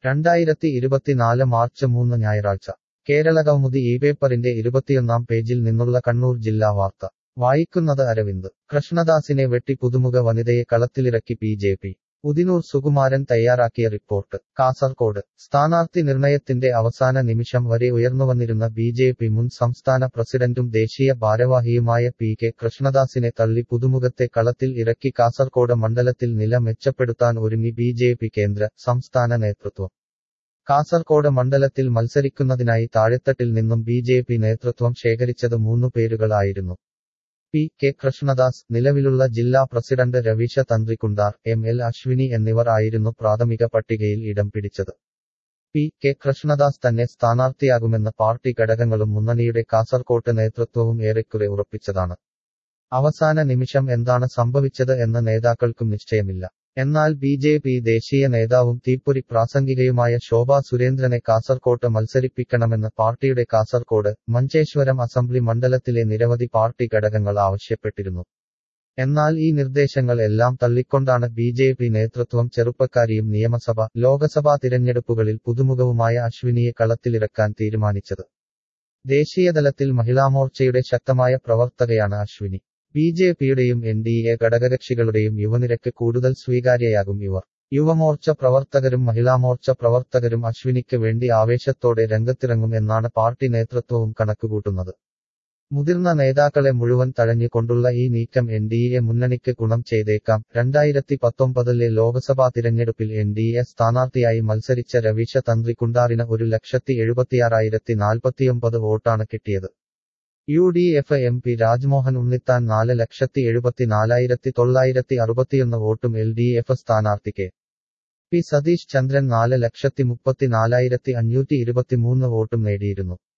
രണ്ടായിരത്തി ഇരുപത്തിനാല് മാർച്ച് മൂന്ന് ഞായറാഴ്ച കേരള കൗമുദി ഈ പേപ്പറിന്റെ ഇരുപത്തിയൊന്നാം പേജിൽ നിന്നുള്ള കണ്ണൂർ ജില്ലാ വാർത്ത വായിക്കുന്നത് അരവിന്ദ് കൃഷ്ണദാസിനെ വെട്ടി പുതുമുഖ വനിതയെ കളത്തിലിറക്കി B J P Udinur Sukumaran തയ്യാറാക്കിയ റിപ്പോർട്ട് കാസർകോട് സ്ഥാനാർത്ഥി നിർണയത്തിന്റെ അവസാന നിമിഷം വരെ ഉയർന്നുവന്നിരുന്ന ബി ജെ പി മുൻ സംസ്ഥാന പ്രസിഡന്റും ദേശീയ ഭാരവാഹിയുമായ പി കെ കൃഷ്ണദാസിനെ തള്ളി പുതുമുഖത്തെ കളത്തിൽ ഇറക്കി കാസർകോട് മണ്ഡലത്തിൽ നില മെച്ചപ്പെടുത്താൻ ഒരുങ്ങി ബി ജെ പി കേന്ദ്ര സംസ്ഥാന നേതൃത്വം കാസർകോട് മണ്ഡലത്തിൽ മത്സരിക്കുന്നതിനായി താഴെത്തട്ടിൽ നിന്നും ബി ജെ പി നേതൃത്വം ശേഖരിച്ചത് മൂന്നു പേരുകളായിരുന്നു പി കെ കൃഷ്ണദാസ് നിലവിലുള്ള ജില്ലാ president Ravisha Tantri Kuntar M L Ashwini എന്നിവർ ആയിരുന്നു പ്രാഥമിക പട്ടികയിൽ ഇടം പിടിച്ചത് പി കെ കൃഷ്ണദാസ് തന്നെ സ്ഥാനാർത്ഥിയാകുമെന്ന് പാർട്ടി ഘടകങ്ങളും മുന്നണിയുടെ കാസർകോട്ട് നേതൃത്വവും ഏറെക്കുറെ ഉറപ്പിച്ചതാണ് അവസാന നിമിഷം എന്താണ് സംഭവിച്ചത് എന്ന് നേതാക്കൾക്കും നിശ്ചയമില്ല എന്നാൽ ബി ജെ പി ദേശീയ നേതാവും തീപ്പൊരി പ്രാസംഗികയുമായ ശോഭാ സുരേന്ദ്രനെ കാസർകോട്ട് മത്സരിപ്പിക്കണമെന്ന് പാർട്ടിയുടെ കാസർകോട് മഞ്ചേശ്വരം അസംബ്ലി മണ്ഡലത്തിലെ നിരവധി പാർട്ടി ഘടകങ്ങൾ ആവശ്യപ്പെട്ടിരുന്നു എന്നാൽ ഈ നിർദ്ദേശങ്ങൾ എല്ലാം തള്ളിക്കൊണ്ടാണ് ബി ജെ പി നേതൃത്വം ചെറുപ്പക്കാരിയും നിയമസഭ ലോകസഭാ തിരഞ്ഞെടുപ്പുകളിൽ പുതുമുഖവുമായ അശ്വിനിയെ കളത്തിലിറക്കാൻ തീരുമാനിച്ചത് ദേശീയതലത്തിൽ മഹിളാമോർച്ചയുടെ ശക്തമായ പ്രവർത്തകയാണ് അശ്വിനി ബി ജെ പിയുടെയും എൻ ഡി എ ഘടകകക്ഷികളുടെയും യുവനിരക്ക് കൂടുതൽ സ്വീകാര്യയാകും ഇവർ യുവമോർച്ച പ്രവർത്തകരും മഹിളാമോർച്ച പ്രവർത്തകരും അശ്വിനിക്ക് വേണ്ടി ആവേശത്തോടെ രംഗത്തിറങ്ങും എന്നാണ് പാർട്ടി നേതൃത്വവും കണക്കുകൂട്ടുന്നത് മുതിർന്ന നേതാക്കളെ മുഴുവൻ തഴഞ്ഞുകൊണ്ടുള്ള ഈ നീക്കം എൻ ഡി എ മുന്നണിക്ക് ഗുണം ചെയ്തേക്കാം രണ്ടായിരത്തി പത്തൊമ്പതിലെ ലോക്സഭാ തിരഞ്ഞെടുപ്പിൽ എൻ ഡി എ സ്ഥാനാർത്ഥിയായി മത്സരിച്ച രവീശ തന്ത്രി കുണ്ടാറിന് ഒരു ലക്ഷത്തി എഴുപത്തിയാറായിരത്തി നാൽപ്പത്തിയൊമ്പത് വോട്ടാണ് കിട്ടിയത് U D F M P Rajmohan Unnithan നാല് ലക്ഷത്തി എഴുപത്തിനാലായിരത്തി തൊള്ളായിരത്തി അറുപത്തിയൊന്ന് വോട്ടും എൽ ഡി എഫ് സ്ഥാനാർത്ഥിക്ക് പി സതീഷ് ചന്ദ്രൻ നാല് ലക്ഷത്തി മുപ്പത്തിനാലായിരത്തി അഞ്ഞൂറ്റി ഇരുപത്തിമൂന്ന് വോട്ടും നേടിയിരുന്നു